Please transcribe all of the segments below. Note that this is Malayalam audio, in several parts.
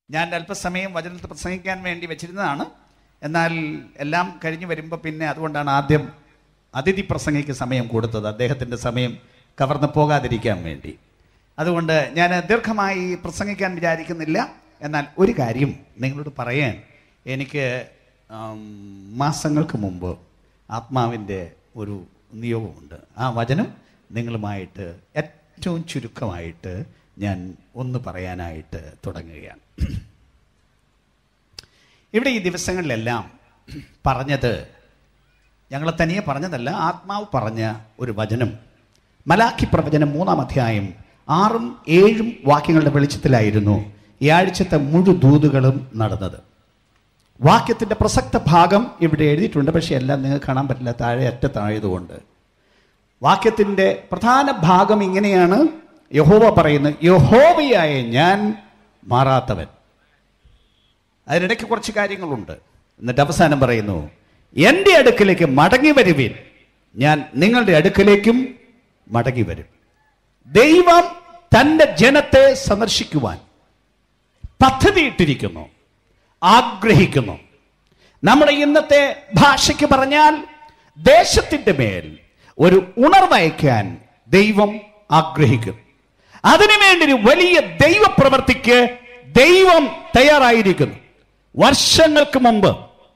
ഞാൻ അല്പസമയം വചനത്തിൽ പ്രസംഗിക്കാൻ വേണ്ടി വെച്ചിരുന്നതാണ് എന്നാൽ എല്ലാം കഴിഞ്ഞ് വരുമ്പോൾ പിന്നെ അതുകൊണ്ടാണ് ആദ്യം അതിഥി പ്രസംഗിക്ക് സമയം കൊടുത്തത് അദ്ദേഹത്തിൻ്റെ സമയം കവർന്നു പോകാതിരിക്കാൻ വേണ്ടി അതുകൊണ്ട് ഞാൻ ദീർഘമായി പ്രസംഗിക്കാൻ വിചാരിക്കുന്നില്ല എന്നാൽ ഒരു കാര്യം നിങ്ങളോട് പറയാൻ എനിക്ക് ആം, മാസങ്ങൾക്ക് മുമ്പ് ആത്മാവിൻ്റെ ഒരു നിയോഗമുണ്ട് ആ വചനം നിങ്ങളുമായിട്ട് ഏറ്റവും ചുരുക്കമായിട്ട് ഞാൻ ഒന്ന് പറയാനായിട്ട് തുടങ്ങുകയാണ് ഇവിടെ ഈ ദിവസങ്ങളിലെല്ലാം പറഞ്ഞത് ഞങ്ങൾ തനിയെ പറഞ്ഞതല്ല ആത്മാവ് പറഞ്ഞ ഒരു വചനം മലാഖി പ്രവചനം മൂന്നാം അധ്യായം ആറും ഏഴും വാക്യങ്ങളുടെ വെളിച്ചത്തിലായിരുന്നു ഈ ആഴ്ചത്തെ മുഴു ദൂതുകളും നടന്നത് വാക്യത്തിന്റെ പ്രസക്ത ഭാഗം ഇവിടെ എഴുതിയിട്ടുണ്ട് പക്ഷെ എല്ലാം നിങ്ങൾക്ക് കാണാൻ പറ്റില്ല താഴെ അറ്റത്തായതുകൊണ്ട് വാക്യത്തിന്റെ പ്രധാന ഭാഗം ഇങ്ങനെയാണ് യഹോവ പറയുന്നത് യഹോവയായ ഞാൻ മാറാത്തവൻ അതിനിടയ്ക്ക് കുറച്ച് കാര്യങ്ങളുണ്ട് എന്നിട്ട് അവസാനം പറയുന്നു എൻ്റെ അടുക്കലേക്ക് മടങ്ങി വരുവിൻ ഞാൻ നിങ്ങളുടെ അടുക്കലേക്കും മടങ്ങി വരും ദൈവം തൻ്റെ ജനത്തെ സന്ദർശിക്കുവാൻ പദ്ധതിയിട്ടിരിക്കുന്നു ആഗ്രഹിക്കുന്നു നമ്മുടെ ഇന്നത്തെ ഭാഷയ്ക്ക് പറഞ്ഞാൽ ദേശത്തിന്റെ മേൽ ഒരു ഉണർവയക്കാൻ ദൈവം ആഗ്രഹിക്കുന്നു അതിനുവേണ്ടി ഒരു വലിയ ദൈവപ്രവർത്തിക്ക് ദൈവം തയ്യാറായിരിക്കുന്നു വർഷങ്ങൾക്ക് മുമ്പ്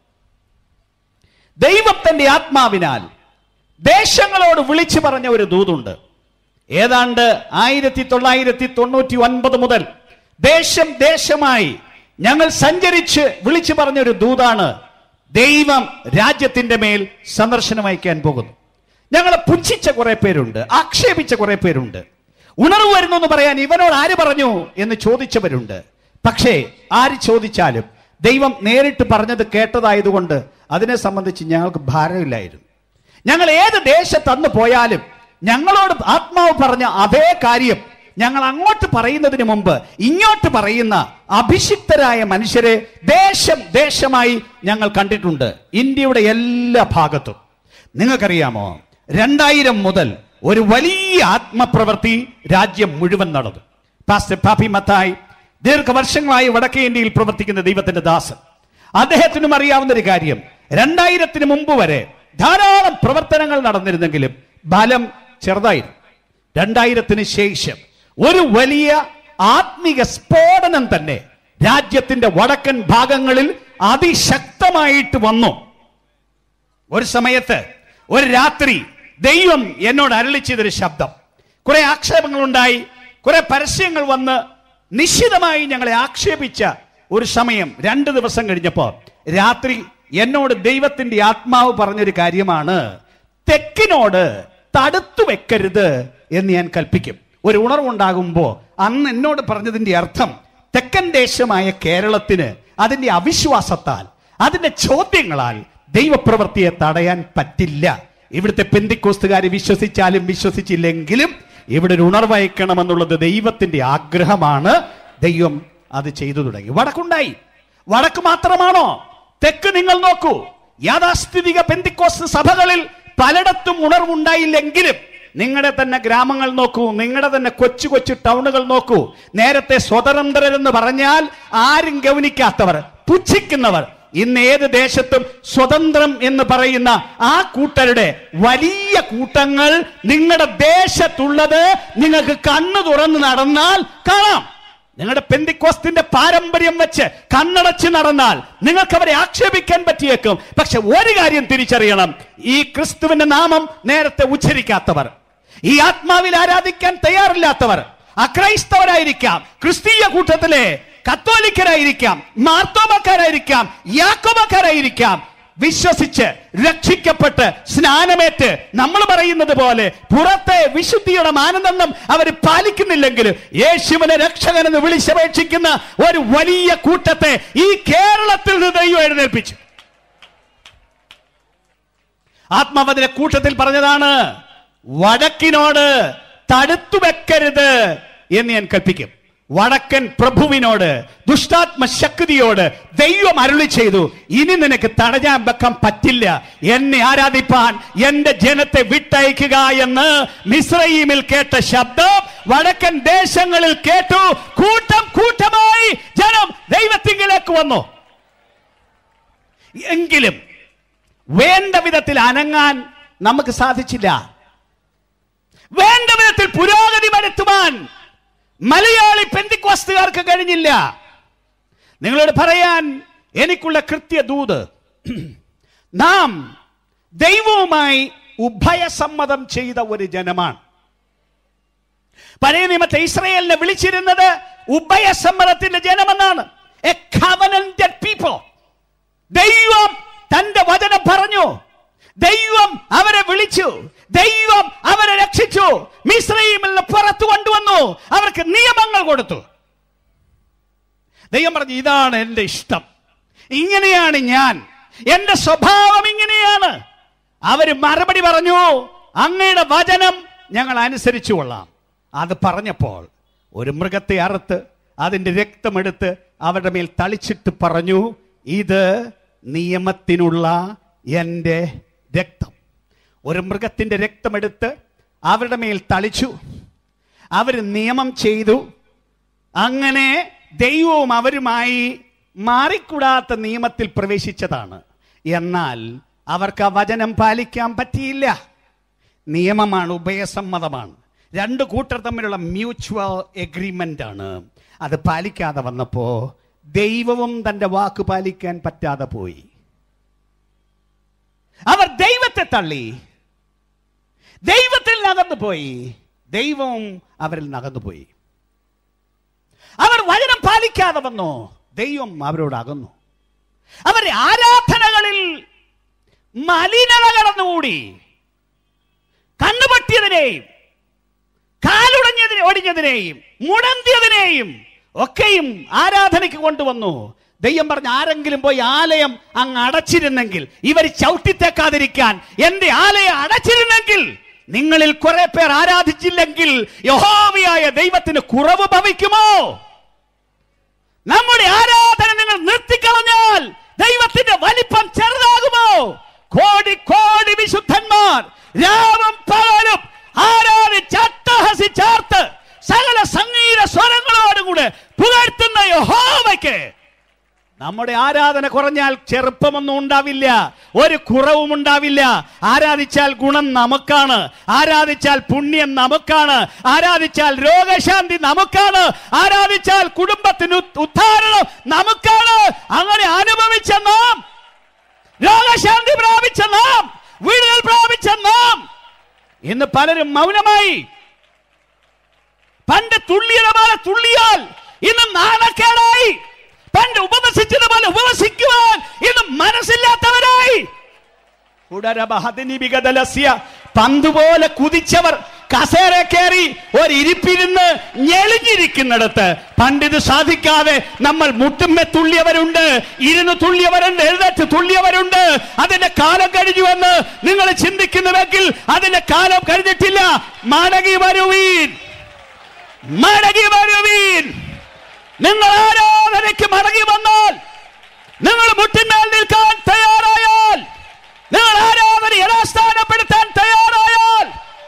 ദൈവത്തിന്റെ ആത്മാവിനാൽ ദേശങ്ങളോട് വിളിച്ചു പറഞ്ഞ ഒരു ദൂതുണ്ട് ഏതാണ്ട് ആയിരത്തി തൊള്ളായിരത്തി തൊണ്ണൂറ്റി ഒൻപത് മുതൽ ദേശം ദേശമായി ഞങ്ങൾ സഞ്ചരിച്ച് വിളിച്ചു പറഞ്ഞ ഒരു ദൂതാണ് ദൈവം രാജ്യത്തിന്റെ മേൽ സന്ദർശനം അയക്കാൻ പോകുന്നു ഞങ്ങളെ പുച്ഛിച്ച കുറെ പേരുണ്ട് ആക്ഷേപിച്ച കുറെ പേരുണ്ട് ഉണർവ് വരുന്നു എന്ന് പറയാൻ ഇവനോട് ആര് പറഞ്ഞു എന്ന് ചോദിച്ചവരുണ്ട് പക്ഷേ ആര് ചോദിച്ചാലും ദൈവം നേരിട്ട് പറഞ്ഞത് കേട്ടതായതുകൊണ്ട് അതിനെ സംബന്ധിച്ച് ഞങ്ങൾക്ക് ഭാരമില്ലായിരുന്നു ഞങ്ങൾ ഏത് ദേശത്ത് അന്ന് പോയാലും ഞങ്ങളോട് ആത്മാവ് പറഞ്ഞ അതേ കാര്യം ഞങ്ങൾ അങ്ങോട്ട് പറയുന്നതിന് മുമ്പ് ഇങ്ങോട്ട് പറയുന്ന അഭിഷിക്തരായ മനുഷ്യരെ ദേശം ദേശമായി ഞങ്ങൾ കണ്ടിട്ടുണ്ട് ഇന്ത്യയുടെ എല്ലാ ഭാഗത്തും നിങ്ങൾക്കറിയാമോ രണ്ടായിരം മുതൽ ഒരു വലിയ ആത്മപ്രവൃത്തി രാജ്യം മുഴുവൻ നടന്നു പാസ്റ്റർ പാപ്പി മത്തായി ദീർഘവർഷങ്ങളായി വടക്കേ ഇന്ത്യയിൽ പ്രവർത്തിക്കുന്ന ദൈവത്തിന്റെ ദാസൻ അദ്ദേഹത്തിനും അറിയാവുന്ന ഒരു കാര്യം രണ്ടായിരത്തിന് മുമ്പ് വരെ ധാരാളം പ്രവർത്തനങ്ങൾ നടന്നിരുന്നെങ്കിലും ഫലം ചെറുതായിരുന്നു രണ്ടായിരത്തിന് ശേഷം ഒരു വലിയ ആത്മിക സ്ഫോടനം തന്നെ രാജ്യത്തിന്റെ വടക്കൻ ഭാഗങ്ങളിൽ അതിശക്തമായിട്ട് വന്നു ഒരു സമയത്ത് ഒരു രാത്രി ദൈവം എന്നോട് അരളി ചെയ്തൊരു ശബ്ദം കുറെ ആക്ഷേപങ്ങളുണ്ടായി കുറെ പരസ്യങ്ങൾ വന്ന് നിശ്ചിതമായി ഞങ്ങളെ ആക്ഷേപിച്ച ഒരു സമയം രണ്ട് ദിവസം കഴിഞ്ഞപ്പോൾ രാത്രി എന്നോട് ദൈവത്തിന്റെ ആത്മാവ് പറഞ്ഞൊരു കാര്യമാണ് തെക്കിനോട് തടുത്തു വെക്കരുത് എന്ന് ഞാൻ കൽപ്പിക്കും ഒരു ഉണർവുണ്ടാകുമ്പോൾ അന്ന് എന്നോട് പറഞ്ഞതിന്റെ അർത്ഥം തെക്കൻ ദേശമായ കേരളത്തിന് അതിന്റെ അവിശ്വാസത്താൽ അതിന്റെ ചോദ്യങ്ങളാൽ ദൈവപ്രവൃത്തിയെ തടയാൻ പറ്റില്ല ഇവിടുത്തെ പെന്തിക്കോസ്തുകാർ വിശ്വസിച്ചാലും വിശ്വസിച്ചില്ലെങ്കിലും ഇവിടെ ഒരു ഉണർവയക്കണമെന്നുള്ളത് ദൈവത്തിന്റെ ആഗ്രഹമാണ് ദൈവം അത് ചെയ്തു തുടങ്ങി വടക്കുണ്ടായി വടക്ക് മാത്രമാണോ തെക്ക് നിങ്ങൾ നോക്കൂ യാഥാസ്ഥിതിക പെന്തിക്കോസ് സഭകളിൽ പലയിടത്തും ഉണർവുണ്ടായില്ലെങ്കിലും നിങ്ങളുടെ തന്നെ ഗ്രാമങ്ങൾ നോക്കൂ നിങ്ങളുടെ തന്നെ കൊച്ചു കൊച്ചു ടൗണുകൾ നോക്കൂ നേരത്തെ സ്വതന്ത്രരെന്ന് പറഞ്ഞാൽ ആരും ഗവനിക്കാത്തവർ പുച്ഛിക്കുന്നവർ ഇന്ന് ഏത് ദേശത്തും സ്വതന്ത്രം എന്ന് പറയുന്ന ആ കൂട്ടരുടെ വലിയ കൂട്ടങ്ങൾ നിങ്ങളുടെ ദേശത്തുള്ളത് നിങ്ങൾക്ക് കണ്ണു തുറന്ന് നടന്നാൽ കാണാം നിങ്ങളുടെ പെന്തിക്കോസ്തിന്റെ പാരമ്പര്യം വെച്ച് കണ്ണടച്ച് നടന്നാൽ നിങ്ങൾക്ക് അവരെ ആക്ഷേപിക്കാൻ പറ്റിയേക്കും പക്ഷെ ഒരു കാര്യം തിരിച്ചറിയണം ഈ ക്രിസ്തുവിന്റെ നാമം നേരത്തെ ഉച്ചരിക്കാത്തവർ ഈ ആത്മാവിൽ ആരാധിക്കാൻ തയ്യാറില്ലാത്തവർ അക്രൈസ്തവരായിരിക്കാം ക്രിസ്തീയ കൂട്ടത്തിലെ കത്തോലിക്കരായിരിക്കാം മാർത്തോമക്കാരായിരിക്കാം യാക്കോബക്കാരായിരിക്കാം വിശ്വസിച്ച് രക്ഷിക്കപ്പെട്ട് സ്നാനമേറ്റ് നമ്മൾ പറയുന്നത് പോലെ പുറത്തെ വിശുദ്ധിയുടെ മാനദണ്ഡം അവർ പാലിക്കുന്നില്ലെങ്കിലും യേശുവിനെ രക്ഷകനെന്ന് വിളിച്ചപേക്ഷിക്കുന്ന ഒരു വലിയ കൂട്ടത്തെ ഈ കേരളത്തിൽ നിന്ന് ദൈവം എഴുന്നേൽപ്പിച്ചു ആത്മാവതിന്റെ കൂട്ടത്തിൽ പറഞ്ഞതാണ് വടക്കിനോട് തടുത്തു വെക്കരുത് എന്ന് ഞാൻ കൽപ്പിക്കും വടക്കൻ പ്രഭുവിനോട് ദുഷ്ടാത്മ ശക്തിയോട് ദൈവം അരുളി ചെയ്തു ഇനി നിനക്ക് തടയാൻ വെക്കാൻ പറ്റില്ല എന്നെ ആരാധിപ്പാൻ എന്റെ ജനത്തെ വിട്ടയക്കുക എന്ന് മിശ്രയീമിൽ കേട്ട ശബ്ദം വടക്കൻ ദേശങ്ങളിൽ കേട്ടു കൂട്ടം കൂട്ടമായി ജനം ദൈവത്തിങ്കിലേക്ക് വന്നു എങ്കിലും വേണ്ട വിധത്തിൽ അനങ്ങാൻ നമുക്ക് സാധിച്ചില്ല വേണ്ട വിധത്തിൽ പുരോഗതി വരുത്തുവാൻ മലയാളി പെന്തിക്വാസ്തുകാർക്ക് കഴിഞ്ഞില്ല നിങ്ങളോട് പറയാൻ എനിക്കുള്ള കൃത്യ ദൂത് നാം ദൈവവുമായി ഉഭയസമ്മതം ചെയ്ത ഒരു ജനമാണ് പഴയ നിയമത്തെ ഇസ്രയേലിനെ വിളിച്ചിരുന്നത് ഉഭയസമ്മതത്തിന്റെ ജനമെന്നാണ് എ കവനന്റഡ് പീപ്പിൾ ദൈവം തന്റെ വചനം പറഞ്ഞു ദൈവം അവരെ വിളിച്ചു ദൈവം അവരെ രക്ഷിച്ചു മിശ്രയിൽ നിന്ന് പുറത്തു കൊണ്ടുവന്നു അവർക്ക് നിയമങ്ങൾ കൊടുത്തു ദൈവം പറഞ്ഞു ഇതാണ് എന്റെ ഇഷ്ടം ഇങ്ങനെയാണ് ഞാൻ എന്റെ സ്വഭാവം ഇങ്ങനെയാണ് അവര് മറുപടി പറഞ്ഞു അങ്ങയുടെ വചനം ഞങ്ങൾ അനുസരിച്ചു കൊള്ളാം അത് പറഞ്ഞപ്പോൾ ഒരു മൃഗത്തെ അറുത്ത് അതിന്റെ രക്തമെടുത്ത് അവരുടെ മേൽ തളിച്ചിട്ട് പറഞ്ഞു ഇത് നിയമത്തിനുള്ള എൻ്റെ രക്തം ഒരു മൃഗത്തിന്റെ രക്തമെടുത്ത് അവരുടെ മേൽ തളിച്ചു അവർ നിയമം ചെയ്തു അങ്ങനെ ദൈവവും അവരുമായി മാറിക്കൂടാത്ത നിയമത്തിൽ പ്രവേശിച്ചതാണ് എന്നാൽ അവർക്ക് ആ വചനം പാലിക്കാൻ പറ്റിയില്ല നിയമമാണ് ഉഭയസമ്മതമാണ് രണ്ട് കൂട്ടർ തമ്മിലുള്ള മ്യൂച്വൽ എഗ്രിമെന്റ് ആണ് അത് പാലിക്കാതെ വന്നപ്പോ ദൈവവും തന്റെ വാക്ക് പാലിക്കാൻ പറ്റാതെ പോയി അവർ ദൈവത്തെ തള്ളി ദൈവത്തിൽ നകന്നു പോയി ദൈവവും അവരിൽ നകന്നു പോയി അവർ വചനം പാലിക്കാതെ വന്നു ദൈവം അവരോട് അകന്നു അവരുടെ ആരാധനകളിൽ മലിനത കടന്നുകൂടി കണ്ണുപൊട്ടിയതിനെയും കാലുടഞ്ഞതിനെ ഒടിഞ്ഞതിനെയും മുടന്തിയതിനെയും ഒക്കെയും ആരാധനയ്ക്ക് കൊണ്ടുവന്നു ദൈവം പറഞ്ഞ ആരെങ്കിലും പോയി ആലയം അങ്ങ് അടച്ചിരുന്നെങ്കിൽ ഇവർ ചവിട്ടിത്തേക്കാതിരിക്കാൻ എന്റെ ആലയം അടച്ചിരുന്നെങ്കിൽ നിങ്ങളിൽ കുറെ പേർ ആരാധിച്ചില്ലെങ്കിൽ യഹോവയായ ദൈവത്തിന് കുറവ് ഭവിക്കുമോ നമ്മുടെ ആരാധന നിങ്ങൾ നിർത്തിക്കളഞ്ഞാൽ ദൈവത്തിന്റെ വലിപ്പം ചെറുതാകുമോ കോടി കോടി വിശുദ്ധന്മാർ രാവും പകലും ആരാധിച്ച് അട്ടഹസിച്ചാർത്ത് സകല സംഗീത സ്വരങ്ങളോടുകൂടെ പുകഴ്ത്തുന്ന യഹോവയ്ക്ക് നമ്മുടെ ആരാധന കുറഞ്ഞാൽ ചെറുപ്പമൊന്നും ഉണ്ടാവില്ല ഒരു കുറവും ഉണ്ടാവില്ല ആരാധിച്ചാൽ ഗുണം നമുക്കാണ് ആരാധിച്ചാൽ പുണ്യം നമുക്കാണ് ആരാധിച്ചാൽ രോഗശാന്തി നമുക്കാണ് ആരാധിച്ചാൽ കുടുംബത്തിന് ഉത്- ഉദ്ധാരണം നമുക്കാണ് അങ്ങനെ അനുഭവിച്ച നാം രോഗശാന്തി പ്രാപിച്ച നാം വീടുകൾ പ്രാപിച്ച നാം ഇന്ന് പലരും മൗനമായി പണ്ട് തുള്ളിയത് പോലെ തുള്ളിയാൽ ഇന്ന് നാണക്കേടായി പണ്ട് ഉപവസിച്ചത് പോലെ ഉപവസിക്കുവാൻ ഇന്ന് മനസ്സില്ലാത്തവരായി ഉടരബഹദിനിബിഗദലസ്യ പന്തുപോലെ കുതിച്ചവർ കസേര കയറി ഒരു ഇരിപ്പിരുന്ന് ഞെളിഞ്ഞിരിക്കുന്നിടത്ത് പണ്ടിത് സാധിക്കാതെ നമ്മൾ മുട്ടുമ്മെ തുള്ളിയവരുണ്ട് ഇരുന്ന് തുള്ളിയവരുണ്ട് എഴുന്നേറ്റ് തുള്ളിയവരുണ്ട് അതിന്റെ കാലം കഴിഞ്ഞുവെന്ന് നിങ്ങൾ ചിന്തിക്കുന്നുവെങ്കിൽ അതിന്റെ കാലം കഴിഞ്ഞിട്ടില്ല മടങ്ങി വരുവീൻ മടങ്ങി വരുവീൻ നിങ്ങൾ ആരാധനയ്ക്ക് മടങ്ങി വന്നാൽ നിങ്ങൾ മുട്ടിന്മേൽ നിൽക്കാൻ തയ്യാറായാൽ നിങ്ങൾ ആരാധന യഥാസ്ഥാനപ്പെടുത്താൻ തയ്യാറായാൽ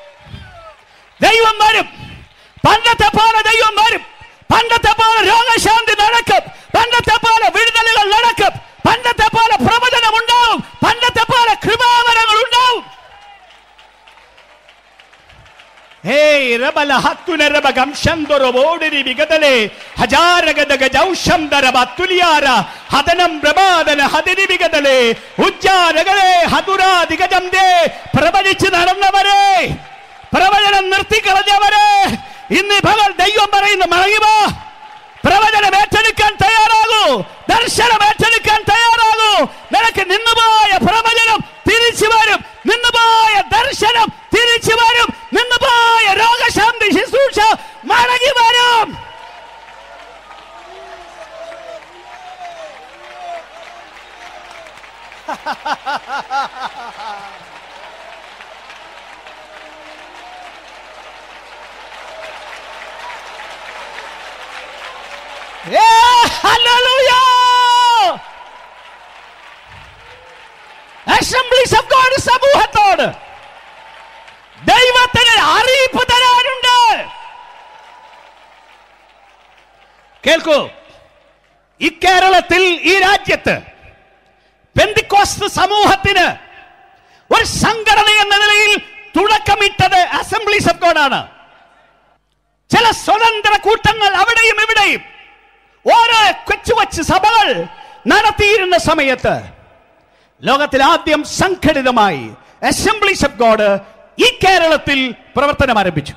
ദൈവം വരും പണ്ടത്തെ പോലെ ദൈവം വരും പണ്ടത്തെ പോലെ രോഗശാന്തി നടക്കും പണ്ടത്തെ പോലെ വിടുതലുകൾ നടക്കും പണ്ടത്തെ പോലെ പ്രവചനം ഉണ്ടാവും പണ്ടത്തെ പോലെ കൃപാവരങ്ങൾ ഉണ്ടാവും ഹേയ് രബല ഹത്തുന രബ ഗംശന്തൊരു ബോഡിരി വിഗതലെ ഹജാരഗദഗ ജൗശന്തര ബത്തുലിയാര ഹതനം പ്രഭാതന ഹതിരി വിഗതലെ ഉജ്ജാരകളെ ഹതുരാധികജം ദേ പ്രവചിച്ച് നടന്നവരെ പ്രവചനം നിർത്തിക്കളഞ്ഞവരെ ഇന്ന് പകൽ ദൈവം പറയുന്ന മടങ്ങിവാ പ്രവചനം ഏറ്റെടുക്കാൻ തയ്യാറാകൂ ദർശനം ഏറ്റെടുക്കാൻ തയ്യാറാകൂ നിനക്ക് നിന്നുപോയ പ്രവചനം തിരിച്ചു വരും നിന്നുപോയ ദർശനം തിരിച്ചു വരും നിന്നുപോയ രോഗശാന്തി ശുശ്രൂഷ മടങ്ങി വരും Yeah, hallelujah! Assemblies of God സമൂഹത്തോട് ദൈവത്തിന് അറിയിപ്പ് തരാനുണ്ട് കേൾക്കൂ ഇക്കേരളത്തിൽ ഈ രാജ്യത്ത് പെന്തിക്കോസ്ത് സമൂഹത്തിന് ഒരു സംഘടന എന്ന നിലയിൽ തുടക്കമിട്ടത് അസംബ്ലീസ് ഓഫ് ഗോഡ് ആണ് ചില സ്വതന്ത്ര കൂട്ടങ്ങൾ അവിടെയും ഇവിടെയും ഓരോ കൊച്ചു കൊച്ചു സഭകൾ നടത്തിയിരുന്ന സമയത്ത് ലോകത്തിൽ ആദ്യം സംഘടിതമായി അസംബ്ലീസ് ഓഫ് ഗോഡ് ഈ കേരളത്തിൽ പ്രവർത്തനം ആരംഭിച്ചു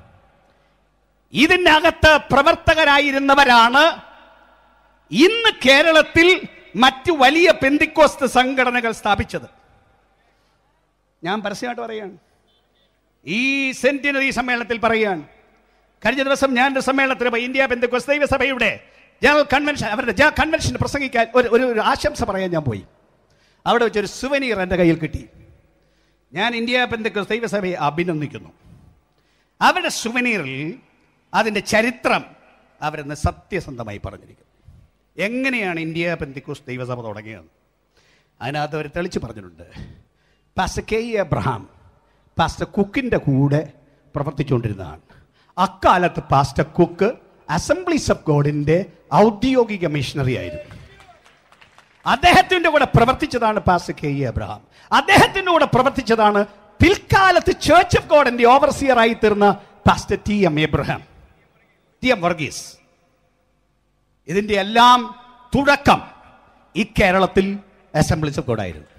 ഇതിനകത്ത് പ്രവർത്തകരായിരുന്നവരാണ് ഇന്ന് കേരളത്തിൽ മറ്റു വലിയ പെന്തിക്കോസ്ത് സംഘടനകൾ സ്ഥാപിച്ചത് ഞാൻ പരസ്യമായിട്ട് പറയാണ് ഈ സെന്റിനറി സമ്മേളനത്തിൽ പറയുകയാണ് കഴിഞ്ഞ ദിവസം ഞാൻ ഒരു സമ്മേളനത്തിന് പോയി ഇന്ത്യ പെന്തക്കോസ് ദൈവസഭയുടെ ജനറൽ കൺവെൻഷൻ അവരുടെ ജനറൽ കൺവെൻഷൻ പ്രസംഗിക്കാൻ ഒരു ഒരു ഒരു ആശംസ പറയാൻ ഞാൻ പോയി അവിടെ വെച്ചൊരു സുവനീർ എൻ്റെ കയ്യിൽ കിട്ടി ഞാൻ ഇന്ത്യ പെന്തക്കോസ് ദൈവസഭയെ അഭിനന്ദിക്കുന്നു അവരുടെ സുവനീറിൽ അതിൻ്റെ ചരിത്രം അവരെന്ന് സത്യസന്ധമായി പറഞ്ഞിരിക്കുന്നു എങ്ങനെയാണ് ഇന്ത്യ പെന്തക്കോസ് ദൈവസഭ തുടങ്ങിയത് അതിനകത്ത് അവർ തെളിച്ച് പറഞ്ഞിട്ടുണ്ട് pastor K E Abraham pastor കുക്കിൻ്റെ കൂടെ പ്രവർത്തിച്ചുകൊണ്ടിരുന്നതാണ് അക്കാലത്ത് പാസ്റ്റർ കുക്ക് അസംബ്ലീസ് ഓഫ് ഗോഡിൻ്റെ ഔദ്യോഗിക മിഷണറി ആയിരുന്നു അദ്ദേഹത്തിൻ്റെ കൂടെ പ്രവർത്തിച്ചതാണ് പാസ്റ്റർ കെ ഇ എബ്രഹാം അദ്ദേഹത്തിൻ്റെ കൂടെ പ്രവർത്തിച്ചതാണ് പിൽക്കാലത്ത് ചേർച്ച് ഓഫ് ഗോഡിന്റെ ഓവർസിയർ ആയി തീർന്ന pastor T M Abraham T M Varghese ഇതിന്റെ എല്ലാം തുടക്കം ഈ കേരളത്തിൽ അസംബ്ലീസ് ഓഫ് ഗോഡ് ആയിരുന്നു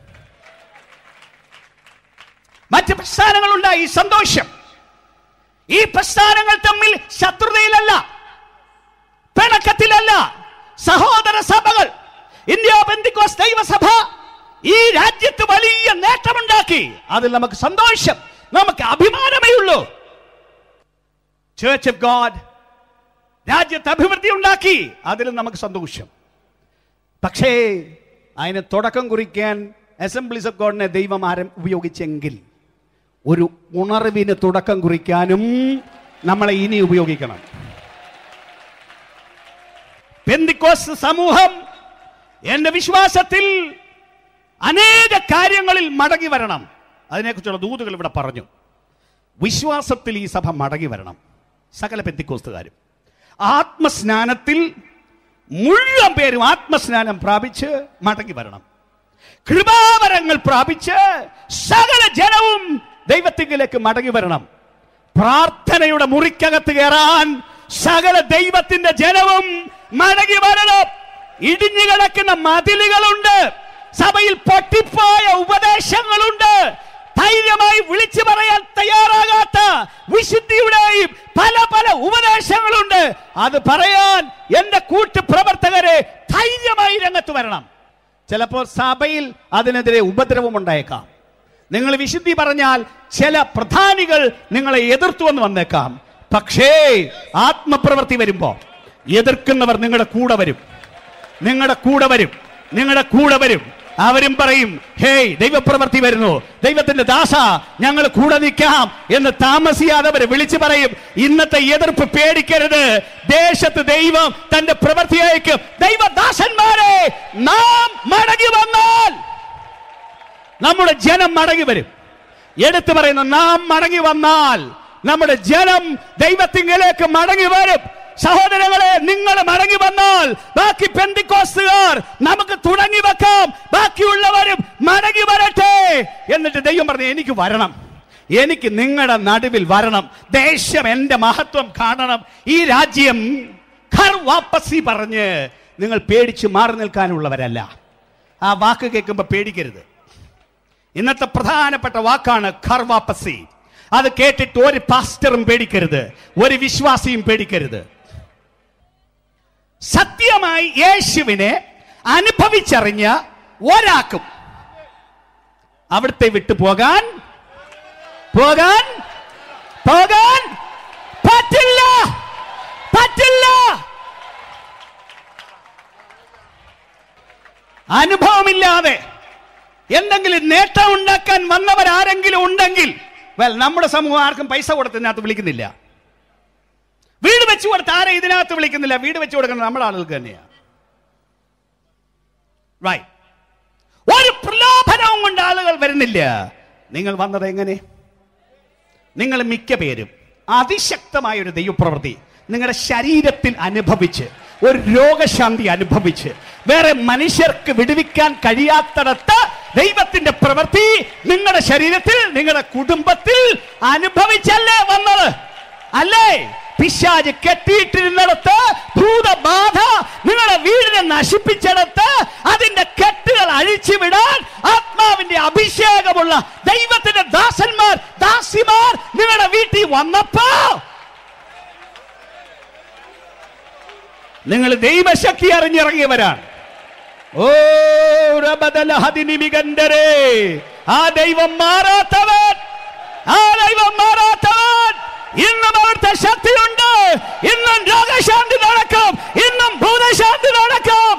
മറ്റ് പ്രസ്ഥാനങ്ങളുണ്ടായി സന്തോഷം ഈ പ്രസ്ഥാനങ്ങൾ തമ്മിൽ ശത്രുതയിലല്ല പിണക്കത്തിലല്ല സഹോദര സഭകൾ ഇന്ത്യ ബന്ധിക്കോസ് ദൈവസഭ ഈ രാജ്യത്ത് വലിയ നേട്ടമുണ്ടാക്കി അതിൽ നമുക്ക് സന്തോഷം നമുക്ക് അഭിമാനമേ ഉള്ളൂ ചേർച്ച് ഓഫ് ഗോഡ് രാജ്യത്ത് അഭിവൃദ്ധി ഉണ്ടാക്കി അതിൽ നമുക്ക് സന്തോഷം പക്ഷേ അതിന് തുടക്കം കുറിക്കാൻ അസംബ്ലീസ് ഓഫ് ഗോഡിനെ ദൈവം ആരം ഉപയോഗിച്ചെങ്കിൽ ഒരു ഉണർവിന് തുടക്കം കുറിക്കാനും നമ്മളെ ഇനി ഉപയോഗിക്കണം പെന്തിക്കോസ് സമൂഹം എന്റെ വിശ്വാസത്തിൽ അനേക കാര്യങ്ങളിൽ മടങ്ങി വരണം അതിനെക്കുറിച്ചുള്ള ദൂതുകൾ ഇവിടെ പറഞ്ഞു വിശ്വാസത്തിൽ ഈ സഭ മടങ്ങി വരണം സകല പെന്തിക്കോസ്തുകാരും ആത്മസ്നാനത്തിൽ മുഴുവൻ പേരും ആത്മസ്നാനം പ്രാപിച്ച് മടങ്ങി വരണം കൃപാവരങ്ങൾ പ്രാപിച്ച് സകല ജനവും ദൈവത്തിങ്കിലേക്ക് മടങ്ങി വരണം പ്രാർത്ഥനയുടെ മുറിക്കകത്ത് കയറാൻ സകല ദൈവത്തിന്റെ ജനവും മടങ്ങി വരണം ഇടിഞ്ഞു കിടക്കുന്ന മതിലുകളുണ്ട് സഭയിൽ പൊട്ടിപ്പോയ ഉപദേശങ്ങളുണ്ട് ധൈര്യമായി വിളിച്ചു പറയാൻ തയ്യാറാകാത്ത വിശുദ്ധിയുടെയും പല പല ഉപദേശങ്ങളുണ്ട് അത് പറയാൻ എന്റെ കൂട്ടുപ്രവർത്തകരെ ധൈര്യമായി രംഗത്ത് വരണം ചിലപ്പോൾ സഭയിൽ അതിനെതിരെ ഉപദ്രവം ഉണ്ടായേക്കാം നിങ്ങൾ വിശുദ്ധി പറഞ്ഞാൽ ചില പ്രധാനികൾ നിങ്ങളെ എതിർത്തുവെന്ന് വന്നേക്കാം പക്ഷേ ആത്മപ്രവൃത്തി വരുമ്പോ എതിർക്കുന്നവർ നിങ്ങളുടെ കൂടെ വരും നിങ്ങളുടെ കൂടെ വരും നിങ്ങളുടെ കൂടെ വരും അവരും പറയും ഹേയ് ദൈവപ്രവൃത്തി വരുന്നു ദൈവത്തിന്റെ ദാസ ഞങ്ങൾ കൂടെ നിൽക്കാം എന്ന് താമസിയാതെ അവർ വിളിച്ചു പറയും ഇന്നത്തെ എതിർപ്പ് പേടിക്കരുത് ദേശത്ത് ദൈവം തന്റെ പ്രവൃത്തി അയക്കും ദൈവദാസന്മാരെ നാം മടങ്ങി വന്നാൽ നമ്മുടെ ജനം മടങ്ങി വരും എടുത്തു പറയുന്നു നാം മടങ്ങി വന്നാൽ നമ്മുടെ ജനം ദൈവത്തിങ്കിലേക്ക് മടങ്ങി വരും സഹോദരങ്ങളെ നിങ്ങൾ മടങ്ങി വന്നാൽ ബാക്കി പെന്തിക്കോസ്തുകാർ നമുക്ക് തുടങ്ങി വെക്കാം ബാക്കിയുള്ളവരും മടങ്ങി വരട്ടെ എന്നിട്ട് ദൈവം പറഞ്ഞു എനിക്ക് വരണം എനിക്ക് നിങ്ങളുടെ നടുവിൽ വരണം ദേശം എന്റെ മഹത്വം കാണണം ഈ രാജ്യം ഖർ വാപ്പസി പറഞ്ഞ് നിങ്ങൾ പേടിച്ച് മാറി നിൽക്കാനുള്ളവരല്ല ആ വാക്ക് കേൾക്കുമ്പോൾ പേടിക്കരുത് ഇന്നത്തെ പ്രധാനപ്പെട്ട വാക്കാണ് ഖർ വാപ്പസി അത് കേട്ടിട്ട് ഒരു പാസ്റ്ററും പേടിക്കരുത് ഒരു വിശ്വാസിയും പേടിക്കരുത് സത്യമായി യേശുവിനെ അനുഭവിച്ചറിഞ്ഞ ഒരാൾക്കും അവിടുത്തെ വിട്ടു പോകാൻ പോകാൻ പോകാൻ പറ്റില്ല പറ്റില്ല അനുഭവമില്ലാതെ എന്തെങ്കിലും നേട്ടം ഉണ്ടാക്കാൻ വന്നവരാരെങ്കിലും ഉണ്ടെങ്കിൽ വെൽ നമ്മുടെ സമൂഹം ആർക്കും പൈസ കൊടുത്തതിനകത്ത് വിളിക്കുന്നില്ല വീട് വെച്ചു കൊടുത്ത് ആരെ ഇതിനകത്ത് വിളിക്കുന്നില്ല വീട് വെച്ചു കൊടുക്കുന്നത് നമ്മുടെ ആളുകൾക്ക് തന്നെയാണ് റൈറ്റ് ഒരു പ്രലോഭനവും കൊണ്ട് ആളുകൾ വരുന്നില്ല നിങ്ങൾ വന്നത് എങ്ങനെ നിങ്ങൾ മിക്ക പേരും അതിശക്തമായ ഒരു ദൈവപ്രവൃത്തി നിങ്ങളുടെ ശരീരത്തിൽ അനുഭവിച്ച് ഒരു രോഗശാന്തി അനുഭവിച്ച് വേറെ മനുഷ്യർക്ക് വിടുവിക്കാൻ കഴിയാത്തടത്ത് ദൈവത്തിന്റെ പ്രവൃത്തി നിങ്ങളുടെ ശരീരത്തിൽ നിങ്ങളുടെ കുടുംബത്തിൽ അനുഭവിച്ചല്ലേ വന്നത് അല്ലേ പിശാജ് കെട്ടിയിട്ടിരുന്നിടത്ത് ഭൂതബാധ നിങ്ങളുടെ വീടിനെ നശിപ്പിച്ചിടത്ത് അതിന്റെ കെട്ടുകൾ അഴിച്ചുവിടാൻ ആത്മാവിന്റെ അഭിഷേകമുള്ള ദൈവത്തിന്റെ ദാസന്മാർ ദാസിമാർ നിങ്ങളുടെ വീട്ടിൽ വന്നപ്പോ നിങ്ങൾ ദൈവശക്തി അറിഞ്ഞിറങ്ങിയവരാണ് ഓ റബദലഹദിനിമികന്ദരേ ആ ദൈവം മാറാത്തവൻ ആ ദൈവം മാറാത്തവൻ ഇന്നും അവിടുത്തെ ശക്തിയുണ്ട് ഇന്നും രോഗശാന്തി നടക്കും ഇന്നും ഭൂതശാന്തി നടക്കും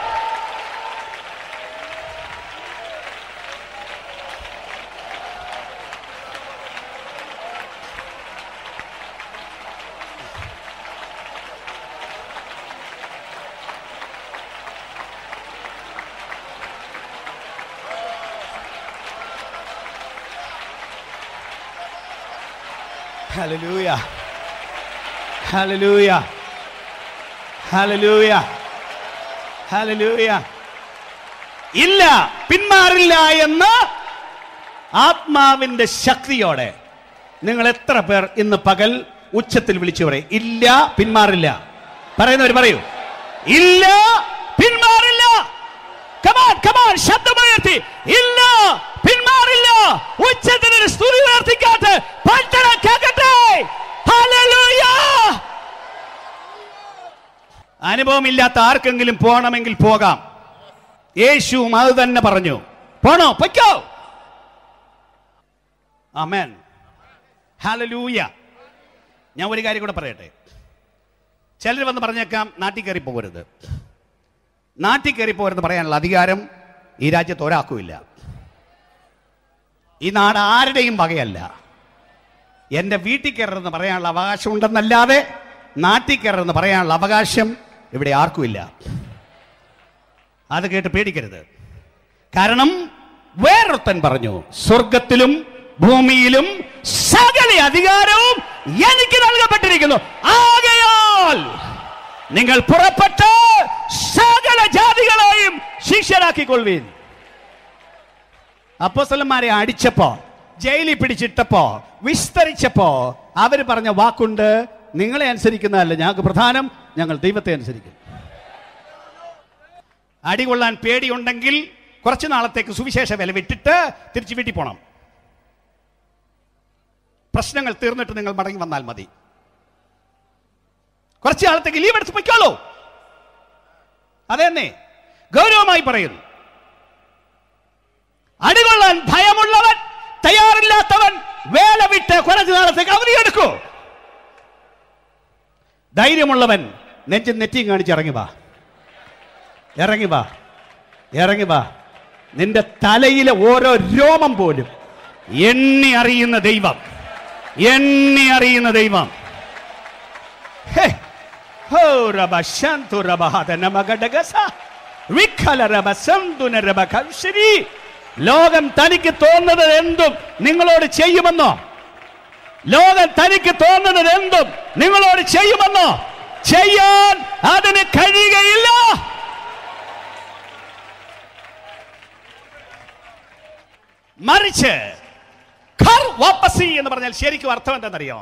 Hallelujah. Hallelujah. Hallelujah. Hallelujah. ഇല്ല പിന്മാറില്ല എന്ന് ആത്മാവിന്റെ ശക്തിയോടെ നിങ്ങൾ എത്ര പേർ ഇന്ന് പകൽ ഉച്ചത്തിൽ വിളിച്ചു പറയും ഇല്ല പിന്മാറില്ല പറയുന്നവർ പറയൂ ഇല്ല പിന്മാറില്ല കമാൻ കമാൻ ശബ്ദമുയർത്തി ഇല്ല പിന്മാറില്ല ഉച്ചത്തിൽ ഒരു സ്തുതി ഉയർത്തിക്കാട്ട് പട്ടണം കേൾക്കട്ടെ ഹല്ലേലൂയ അനുഭവമില്ലാത്ത ആർക്കെങ്കിലും പോകണമെങ്കിൽ പോകാം യേശുവും അത് തന്നെ പറഞ്ഞു പോണോ പൊയ്ക്കോ അമേൻ ഹല്ലേലൂയ ഞാൻ ഒരു കാര്യം കൂടെ പറയട്ടെ ചിലർ വന്ന് പറഞ്ഞേക്കാം നാട്ടിൽ കയറി പോകരുത് നാട്ടിൽ കയറി പോകരുത് പറയാനുള്ള അധികാരം ഈ രാജ്യത്ത് ഒരാൾക്കുമില്ല ഈ നാട് ആരുടെയും വകയല്ല എൻ്റെ വീട്ടിൽ കയറരുതെന്ന് പറയാനുള്ള അവകാശം ഉണ്ടെന്നല്ലാതെ നാട്ടിൽ കയറരുതെന്ന് പറയാനുള്ള അവകാശം ഇവിടെ ആർക്കുമില്ല അത് കേട്ട് പേടിക്കരുത് കാരണം വേറൊരുത്തൻ പറഞ്ഞു സ്വർഗത്തിലും ഭൂമിയിലും സകല അധികാരവും എനിക്ക് നൽകപ്പെട്ടിരിക്കുന്നു ആകയാൽ നിങ്ങൾ പുറപ്പെട്ട് സകല ജാതികളെയും ശിഷ്യരാക്കിക്കൊള്ളുവീൻ അപ്പോസ്തലന്മാരെ അടിച്ചപ്പോ ജയിലിൽ പിടിച്ചിട്ടപ്പോ വിസ്തരിച്ചപ്പോ അവര് പറഞ്ഞ വാക്കുണ്ട് നിങ്ങളെ അനുസരിക്കുന്നതല്ല ഞങ്ങൾക്ക് പ്രധാനം ഞങ്ങൾ ദൈവത്തെ അനുസരിക്കും അടികൊള്ളാൻ പേടിയുണ്ടെങ്കിൽ കുറച്ചു നാളത്തേക്ക് സുവിശേഷ വില വിട്ടിട്ട് തിരിച്ചു വീട്ടിൽ പോണം പ്രശ്നങ്ങൾ തീർന്നിട്ട് നിങ്ങൾ മടങ്ങി വന്നാൽ മതി കുറച്ച് നാളത്തേക്ക് ലീവ് എടുത്ത് പൊയ്ക്കോളൂ അതെന്നെ ഗൗരവമായി പറയുന്നു അടികൊള്ളാൻ ഭയമുള്ളവൻ തയ്യാറില്ലാത്തവൻ വേല വിട്ട് കുറച്ചു നാളത്തേക്ക് അവധിയെടുക്കൂ ധൈര്യമുള്ളവൻ നെഞ്ചും നെറ്റിയും കാണിച്ച് ഇറങ്ങി വാ ഇറങ്ങി വാ ഇറങ്ങി വാ നിന്റെ തലയിലെ ഓരോ രോമം പോലും എണ്ണി അറിയുന്ന ദൈവം എണ്ണി അറിയുന്ന ദൈവം ഹേ. ഹോ രബ ശാന്തു രബ ഹദന മഗഡഗസ. വിഖല രബ സന്തുന രബ കൗശരി. ലോകം തനിക്ക് തോന്നുന്നത് എന്തും നിങ്ങളോട് ചെയ്യുമെന്നോ ലോകം തനിക്ക് തോന്നുന്നത് എന്തും നിങ്ങളോട് ചെയ്യുമെന്നോ ചെയ്യാൻ അതിന് കഴിയുകയില്ല മറിച്ച് ഖർ വാപ്പസി എന്ന് പറഞ്ഞാൽ ശരിക്കും അർത്ഥം എന്താണെന്നറിയോ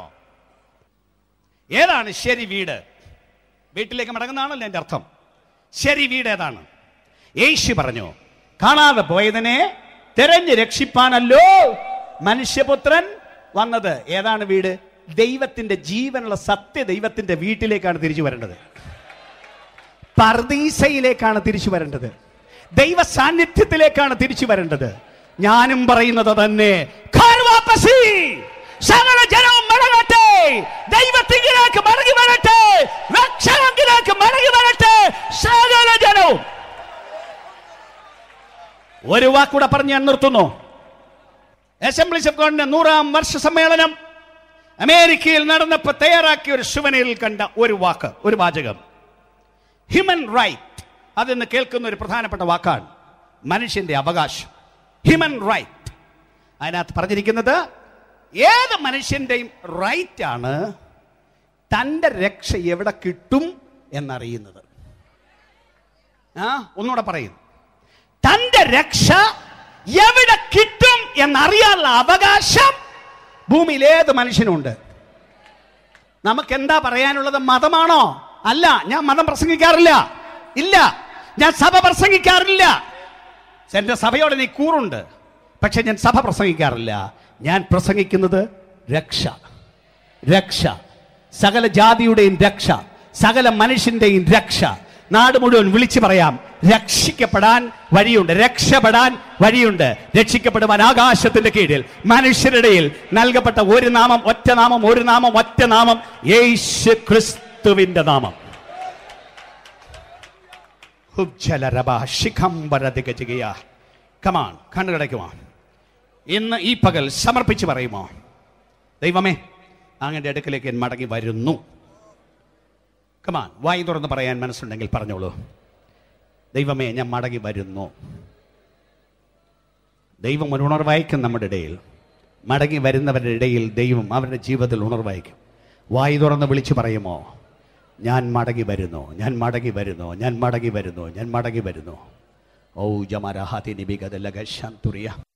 ഏതാണ് ശരി വീട് വീട്ടിലേക്ക് മടങ്ങുന്നതാണല്ലോ എൻ്റെ അർത്ഥം ശരി വീട് ഏതാണ് യേശു പറഞ്ഞു കാണാതെ പോയതിനെ തെരഞ്ഞു രക്ഷിപ്പാനല്ലോ മനുഷ്യപുത്രൻ വന്നത് ഏതാണ് വീട് ദൈവത്തിന്റെ ജീവനുള്ള സത്യ ദൈവത്തിന്റെ വീട്ടിലേക്കാണ് തിരിച്ചു വരേണ്ടത് പർദീസയിലേക്കാണ് തിരിച്ചു വരേണ്ടത് ദൈവ സാന്നിധ്യത്തിലേക്കാണ് തിരിച്ചു വരേണ്ടത് ഞാനും പറയുന്നത് തന്നെ ഖർ വാപ്പസി. സകല ജനവും മടങ്ങട്ടെ ദൈവത്തിങ്കിലേക്ക് മടങ്ങി വരട്ടെ രക്ഷകങ്കിലേക്ക് മടങ്ങി വരട്ടെ സകല ജനവും ഒരു വാക്കൂടെ പറഞ്ഞ് ഞാൻ നിർത്തുന്നു അസംബ്ലീസ് ഓഫ് ഗോഡിന്റെ നൂറാം വർഷ സമ്മേളനം അമേരിക്കയിൽ നടന്നപ്പോൾ തയ്യാറാക്കിയ ഒരു ശുവനയിൽ കണ്ട ഒരു വാക്ക് ഒരു വാചകം ഹ്യൂമൻ റൈറ്റ് അതെന്ന് കേൾക്കുന്ന ഒരു പ്രധാനപ്പെട്ട വാക്കാണ് മനുഷ്യന്റെ അവകാശം ഹ്യൂമൻ റൈറ്റ് അതിനകത്ത് പറഞ്ഞിരിക്കുന്നത് ഏത് മനുഷ്യന്റെയും റൈറ്റ് ആണ് തൻ്റെ രക്ഷ എവിടെ കിട്ടും എന്നറിയുന്നത് ആ ഒന്നുകൂടെ പറയുന്നു തൻ്റെ രക്ഷ എവിടെ കിട്ടും എന്നറിയാനുള്ള അവകാശം ഭൂമിയിൽ ഏത് മനുഷ്യനുണ്ട് നമുക്ക് എന്താ പറയാനുള്ളത് മതമാണോ അല്ല ഞാൻ മതം പ്രസംഗിക്കാറില്ല ഇല്ല ഞാൻ സഭ പ്രസംഗിക്കാറില്ല എന്റെ സഭയോട് നീ കൂറുണ്ട് പക്ഷെ ഞാൻ സഭ പ്രസംഗിക്കാറില്ല ഞാൻ പ്രസംഗിക്കുന്നത് രക്ഷ രക്ഷ സകല ജാതിയുടെയും രക്ഷ സകല മനുഷ്യന്റെയും രക്ഷ നാട് മുഴുവൻ വിളിച്ചു പറയാം രക്ഷിക്കപ്പെടാൻ വഴിയുണ്ട് രക്ഷപ്പെടാൻ വഴിയുണ്ട് രക്ഷിക്കപ്പെടുവാൻ ആകാശത്തിന്റെ കീഴിൽ മനുഷ്യരുടെയിൽ നൽകപ്പെട്ട ഒരു നാമം ഒറ്റ നാമം ഒരു നാമം ഒറ്റ നാമം യേശു ക്രിസ്തുവിന്റെ നാമം കമാൺ കണ്ണുകടയ്ക്കുമോ ഇന്ന് ഈ പകൽ സമർപ്പിച്ച് പറയുമോ ദൈവമേ അങ്ങയുടെ അടുക്കലേക്ക് ഞാൻ മടങ്ങി വരുന്നു കമാൻ വായി തുറന്ന് പറയാൻ മനസ്സുണ്ടെങ്കിൽ പറഞ്ഞോളൂ ദൈവമേ ഞാൻ മടങ്ങി വരുന്നു ദൈവം ഒരു ഉണർവായിക്കും നമ്മുടെ ഇടയിൽ മടങ്ങി വരുന്നവരുടെ ഇടയിൽ ദൈവം അവരുടെ ജീവിതത്തിൽ ഉണർവായിക്കും വായി തുറന്ന് വിളിച്ചു പറയുമോ ഞാൻ മടങ്ങി വരുന്നു ഞാൻ മടങ്ങി വരുന്നു ഞാൻ മടങ്ങി വരുന്നു ഞാൻ മടങ്ങി വരുന്നു ഓ ജമരഹാതി നിബിഗതലക ശാന്തുറിയ